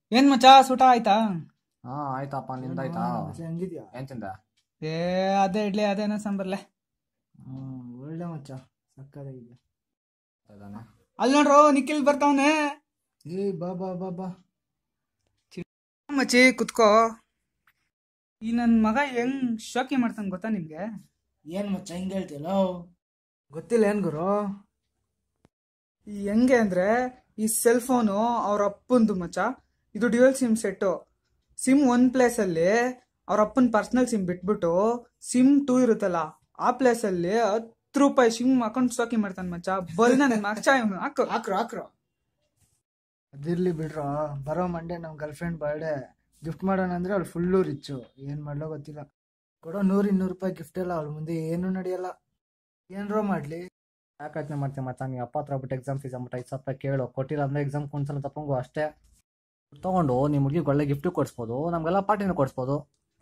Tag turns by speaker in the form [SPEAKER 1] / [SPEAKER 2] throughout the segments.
[SPEAKER 1] ಏನ್ ಮಚ್ಚ ಸುಟ ಆಯ್ತಾ
[SPEAKER 2] ಹಾ ಆಯ್ತಪ್ಪ ನಿಂದಾಯ್ತಾ
[SPEAKER 3] ಹೆಂಗಿದ್ಯಾ
[SPEAKER 2] ಏನ್ ತಿಂದ
[SPEAKER 1] ಏ ಅದೇ ಇಡ್ಲಿ ಅದೇನೋ ಸಾಂಬರ್ಲೆ
[SPEAKER 3] ಹ್ಮ್ ಒಳ್ಳೆ ಮಚ್ಚ ಸಕ್ಕದಾಗಿದೆ
[SPEAKER 2] ಇದಾನೆ.
[SPEAKER 1] ಅಲ್ಲಿ ನೋಡ್ರು ನಿಖಿಲ್ ಬರ್ತಾವನೆ
[SPEAKER 3] ಏ ಬಾ ಬಾ ಬಾ ಬಾ
[SPEAKER 1] ಮಚ್ಚಿ ಕುತ್ಕೋ ಈ ನನ್ ಮಗ ಹೆಂಗ್ ಶೋಕಿ ಮಾಡ್ತಾನೆ ಗೊತ್ತಾ ನಿಮ್ಗೆ
[SPEAKER 3] ಏನ್ ಮಚ್ಚ ಹಿಂಗ್ ಹೇಳ್ತಿಯಲ್ಲ ಗೊತ್ತಿಲ್ಲ ಏನ್ ಗುರು
[SPEAKER 1] ಈ ಹೆಂಗೆ ಅಂದ್ರೆ ಈ ಸೆಲ್ ಫೋನು ಅವ್ರ ಅಪ್ಪಂದು ಮಚ್ಚ ಇದು ಡ್ಯೂಯಲ್ ಸಿಮ್ ಸೆಟ್ಟು ಸಿಮ್ ಒಂದ್ ಪ್ಲೇಸ್ ಅಲ್ಲಿ ಅವ್ರ ಅಪ್ಪನ ಪರ್ಸನಲ್ ಸಿಮ್ ಬಿಟ್ಬಿಟ್ಟು ಸಿಮ್ ಟೂ ಇರುತ್ತಲ್ಲ ಆ ಪ್ಲೇಸ್ ಅಲ್ಲಿ ಹತ್ತು ರೂಪಾಯಿ ಸಿಮ್ ಹಾಕೊಂಡು ಶೋಕಿ ಮಾಡ್ತಾನೆ ಮಚ್ಚ ಬಲ್ ನನ್ ಮಚ್ಚ ಇವ್ನು ಹಾಕು
[SPEAKER 3] ಹಾಕ್ರು ಹಾಕ್ರು ಅದಿರ್ಲಿ ಬಿಡ್ರೋ ಬರೋ ಮಂಡೇ ನಮ್ ಗರ್ಲ್ ಫ್ರೆಂಡ್ ಬರ್ಡೇ ಗಿಫ್ಟ್ ಮಾಡೋಣ ಅಂದ್ರೆ ಅವಳು ಫುಲ್ಲು ರಿಚ್ಚು ಏನ್ ಮಾಡ್ಲೋ ಗೊತ್ತಿಲ್ಲ ಕೊಡೋ ನೂರ್ ಇನ್ನೂರು ರೂಪಾಯಿ ಗಿಫ್ಟ್ ಎಲ್ಲ ಅವಳ ಮುಂದೆ ಏನು ನಡೆಯಲ್ಲ ಏನ್ರೋ ಮಾಡ್ಲಿ
[SPEAKER 2] ಯಾಕೆ ಯೋಚನೆ ಮಾಡ್ತೀನಿ ಮಚ್ಚ ನೀವು ಅಪ್ಪ ಹತ್ರ ಬಿಟ್ಟು ಎಕ್ಸಾಮ್ ಫೀಸ್ ಅಂದ್ಬಿಟ್ಟು ಐದು ಸಾವಿರ ರೂಪಾಯಿ ಕೇಳು ಕೊಟ್ಟಿಲ್ಲ ಅಂದ್ರೆ ಎಕ್ಸಾಮ್ ಕುಣ್ಸಲ್ಲ ತಪ್ಪಂಗು ಅಷ್ಟೇ ತಗೊಂಡು ನಿಮ್ಮ ಹುಡುಗಿಗೆ ಒಳ್ಳೆ ಗಿಫ್ಟ್ ಕೊಡಿಸ್ಬೋದು ನಮ್ಗೆಲ್ಲ ಪಾರ್ಟಿನ ಕೊಡಿಸ್ಬೋದು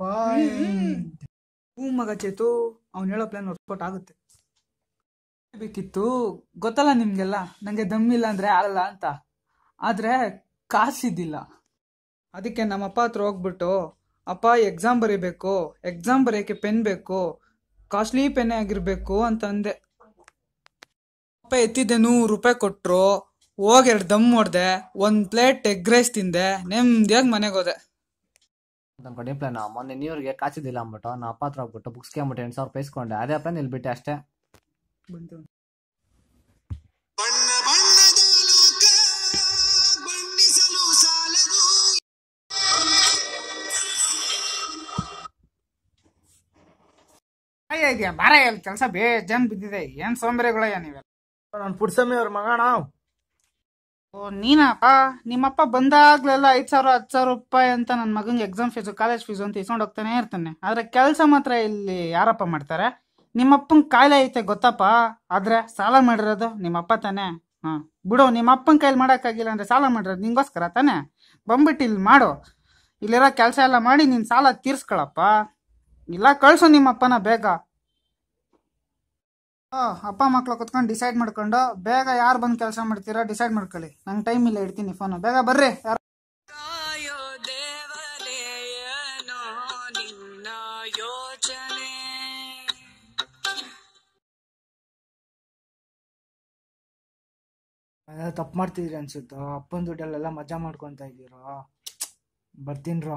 [SPEAKER 1] ಹೂ ಮಗ ಚೇತು ಅವ್ನು ಹೇಳೋ ಪ್ಲಾನ್ ವರ್ಕೌಟ್ ಆಗುತ್ತೆ ಬೇಕಿತ್ತು ಗೊತ್ತಲ್ಲ ನಿಮ್ಗೆಲ್ಲ ನಂಗೆ ದಮ್ಮಿಲ್ಲ ಅಂದ್ರೆ ಆಗಲ್ಲ ಅಂತ ಆದ್ರೆ ಕಾಸಿದ್ದಿಲ್ಲ ಅದಕ್ಕೆ ನಮ್ಮಪ್ಪ ಹತ್ರ ಹೋಗ್ಬಿಟ್ಟು ಅಪ್ಪ ಎಕ್ಸಾಮ್ ಬರೀಬೇಕು ಎಕ್ಸಾಮ್ ಬರೆಯಕ್ಕೆ ಪೆನ್ ಬೇಕು ಕಾಸ್ಟ್ಲಿ ಪೆನ್ ಆಗಿರ್ಬೇಕು ಅಂತ ಅಂದೆ ಅಪ್ಪ ಎತ್ತಿದ್ದೆ ನೂರು ರೂಪಾಯಿ ಕೊಟ್ರು ಹೋಗಿ ಎರಡು ದಮ್ ಹೊಡ್ದೆ ಒಂದ್ ಪ್ಲೇಟ್ ಎಗ್ ರೈಸ್ ತಿಂದೆ ನೆಮ್ಮದಿಯಾಗಿ ಮನೆಗೆ ಹೋದೆ
[SPEAKER 2] ನನ್ನ ಕಡೆ ಪ್ಲಾನ್ ಮೊನ್ನೆ ನ್ಯೂ ಇಯರ್ಗೆ ಕಾಸಿದ್ದಿಲ್ಲ ಅಂದ್ಬಿಟ್ಟು ನಾ ಅಪ್ಪ ಹತ್ರ ಹೋಗ್ಬಿಟ್ಟು ಬುಕ್ಸ್ಗೆ ಅಂದ್ಬಿಟ್ಟು ಎಂಟು ಸಾವಿರ ರೂಪಾಯಿ ಇಸ್ಕೊಂಡೆ ಅದೇ ಪ್ಲಾನ್ ಇಲ್ಲಿ ಬಿಟ್ಟೆ ಅಷ್ಟೇ
[SPEAKER 1] ಬಂತು
[SPEAKER 4] ಬಣ್ಣ ಬಣ್ಣದ ಲೋಕ ಬಣ್ಣಿಸಲು ಸಾಲದು
[SPEAKER 1] ಇದೆಯಾ ಬಾರ ಎಲ್ಲಿ ಕೆಲಸ ಬೇಜಾನ್ ಬಿದ್ದಿದೆ ಏನ್ ಸೋಂಬೇರಿಗಳಯ್ಯ ನೀವೆಲ್ಲ
[SPEAKER 3] ನಾನು ಪುಡ್ಸಮ್ಮಿ ಅವ್ರ ಮಗ ನಾವು
[SPEAKER 1] ಓ ನೀನಪ್ಪ ನಿಮ್ಮಪ್ಪ ಬಂದಾಗ್ಲೆಲ್ಲ ಐದ್ ಸಾವಿರ ಹತ್ತು ಸಾವಿರ ರೂಪಾಯಿ ಅಂತ ನನ್ನ ಮಗಂಗೆ ಎಕ್ಸಾಮ್ ಫೀಸು ಕಾಲೇಜ್ ಫೀಸು ಅಂತ ಇಸ್ಕೊಂಡು ಹೋಗ್ತಾನೆ ಇರ್ತಾನೆ ಆದ್ರೆ ಕೆಲಸ ಮಾತ್ರ ಇಲ್ಲಿ ಯಾರಪ್ಪ ಮಾಡ್ತಾರೆ ನಿಮ್ಮಪ್ಪಂಗ್ ಕಾಯಿಲೆ ಐತೆ ಗೊತ್ತಪ್ಪ ಆದ್ರೆ ಸಾಲ ಮಾಡಿರೋದು ನಿಮ್ಮಪ್ಪ ತಾನೆ ಹಾ ಬಿಡು ನಿಮ್ಮಪ್ಪನ ಕೈಲಿ ಮಾಡೋಕ್ಕಾಗಿಲ್ಲ ಅಂದ್ರೆ ಸಾಲ ಮಾಡಿರೋದು ನಿಂಗೋಸ್ಕರ ತಾನೆ ಬಂದ್ಬಿಟ್ಟು ಇಲ್ಲಿ ಮಾಡು ಇಲ್ಲಿರೋ ಕೆಲಸ ಎಲ್ಲ ಮಾಡಿ ನಿನ್ ಸಾಲ ತೀರ್ಸ್ಕೊಳಪ್ಪ ಇಲ್ಲ ಕಳ್ಸು ನಿಮ್ಮಪ್ಪನ ಬೇಗ ಆ, ಅಪ್ಪ ಮಕ್ಳು ಕುತ್ಕೊಂಡು ಡಿಸೈಡ್ ಮಾಡ್ಕೊಂಡು ಬೇಗ ಯಾರು ಬಂದು ಕೆಲಸ ಮಾಡ್ತೀರಾ ಡಿಸೈಡ್ ಮಾಡ್ಕೊಳ್ಳಿ ನಂಗೆ ಟೈಮ್ ಇಲ್ಲ ಇಡ್ತೀನಿ ಫೋನ್ ಬೇಗ ಬರ್ರಿ ಯಾರು
[SPEAKER 4] ಕಾಯೋ ದೇವಲೆಯನೋ ನಿನ್ನ ಯೋಚನೆ
[SPEAKER 3] ತಪ್ಪು ಮಾಡ್ತಿದ್ರಿ ಅನ್ಸುತ್ತೋ ಅಪ್ಪನ ದುಡ್ಡಲ್ಲೆಲ್ಲ ಮಜಾ ಮಾಡ್ಕೊಂತ ಇದ್ದೀರೋ ಬರ್ತೀನ್ರೋ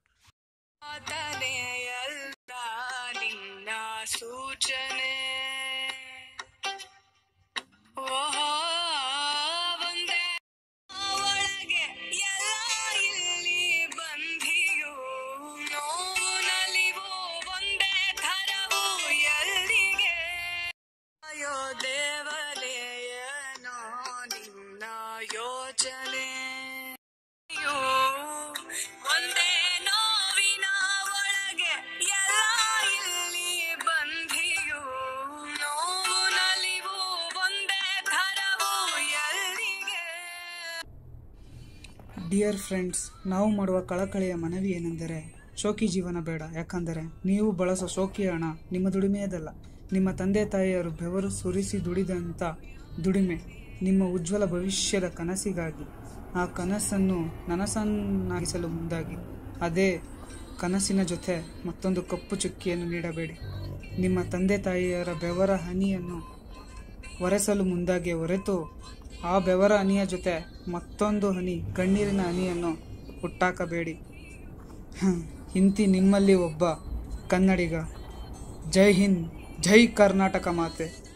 [SPEAKER 4] ಆತನೆಯಲ್ಲ ನಿನ್ನ ಸೂಚನೆ ಓಹೋ ಒಂದೇ ಒಳಗೆ ಎಲ್ಲ ಇಲ್ಲಿ ಬಂಧಿಯು ನೋವು ನಲಿವು ಒಂದೇ ಥರವು ಎಲ್ಲಿಗೆ ಅಯ್ಯೋ ದೇವಲೆಯನೋ ನಿನ್ನ ಯೋಚನೆ ಅಯ್ಯೋ, ಒಂದೇ ನೋವಿನ ಒಳಗೆ ಎಲ್ಲ ಇಲ್ಲಿ ಬಂಧಿಯು ನೋವು ನಲಿವು ಒಂದೇ ಥರವು ಎಲ್ಲಿಗೆ
[SPEAKER 1] ಡಿಯರ್ ಫ್ರೆಂಡ್ಸ್ ನಾವು ಮಾಡುವ ಕಳಕಳಿಯ ಮನವಿ ಏನೆಂದರೆ ಶೋಕಿ ಜೀವನ ಬೇಡ ಯಾಕಂದರೆ ನೀವು ಬಳಸೋ ಶೋಕಿ ಹಣ ನಿಮ್ಮ ದುಡಿಮೆಯದಲ್ಲ ನಿಮ್ಮ ತಂದೆ ತಾಯಿಯರು ಬೆವರು ಸುರಿಸಿ ದುಡಿದಂಥ ದುಡಿಮೆ ನಿಮ್ಮ ಉಜ್ವಲ ಭವಿಷ್ಯದ ಕನಸಿಗಾಗಿ ಆ ಕನಸನ್ನು ನನಸನ್ನಾಗಿಸಲು ಮುಂದಾಗಿ ಅದೇ ಕನಸಿನ ಜೊತೆ ಮತ್ತೊಂದು ಕಪ್ಪು ಚುಕ್ಕಿಯನ್ನು ನೀಡಬೇಡಿ ನಿಮ್ಮ ತಂದೆ ತಾಯಿಯರ ಬೆವರ ಹನಿಯನ್ನು ಒರೆಸಲು ಮುಂದಾಗಿ ಹೊರೆತು ಆ ಬೆವರ ಹನಿಯ ಜೊತೆ ಮತ್ತೊಂದು ಹನಿ ಕಣ್ಣೀರಿನ ಹನಿಯನ್ನು ಹುಟ್ಟಾಕಬೇಡಿ ಹ್ಮ್, ಇಂತಿ ನಿಮ್ಮಲ್ಲಿ ಒಬ್ಬ ಕನ್ನಡಿಗ ಜೈ ಹಿಂದ್ ಜೈ ಕರ್ನಾಟಕ ಮಾತೆ